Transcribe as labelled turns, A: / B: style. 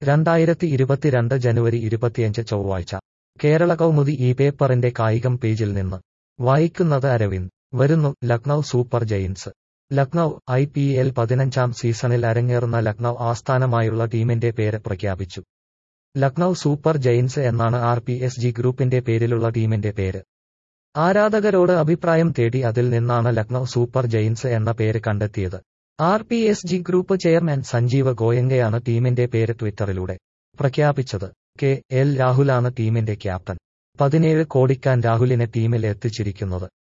A: രണ്ടായിരത്തി ഇരുപത്തിരണ്ട് ജനുവരി ഇരുപത്തിയഞ്ച് ചൊവ്വാഴ്ച കേരള കൗമുദി ഈ പേപ്പറിന്റെ കായികം പേജിൽ നിന്ന് വായിക്കുന്നത് അരവിന്ദ് വരുന്നു Lucknow super giants Lucknow I P L പതിനഞ്ചാം സീസണിൽ അരങ്ങേറുന്ന ലക്നൌ ആസ്ഥാനമായുള്ള ടീമിന്റെ പേര് പ്രഖ്യാപിച്ചു ലക്നൌ സൂപ്പർ ജയിൻസ് എന്നാണ് ആർ പി എസ് ജി ഗ്രൂപ്പിന്റെ പേരിലുള്ള ടീമിന്റെ പേര് ആരാധകരോട് അഭിപ്രായം തേടി അതിൽ നിന്നാണ് ലക്നൌ സൂപ്പർ ജയിൻസ് എന്ന പേര് കണ്ടെത്തിയത് R P S G group chairman Sanjiva ഗോയങ്കയാണ് ടീമിന്റെ പേര് ട്വിറ്ററിലൂടെ പ്രഖ്യാപിച്ചത് കെ എൽ രാഹുലാണ് ടീമിന്റെ ക്യാപ്റ്റൻ പതിനേഴ് കോടിക്കാൻ രാഹുലിനെ ടീമിൽ എത്തിച്ചിരിക്കുന്നത്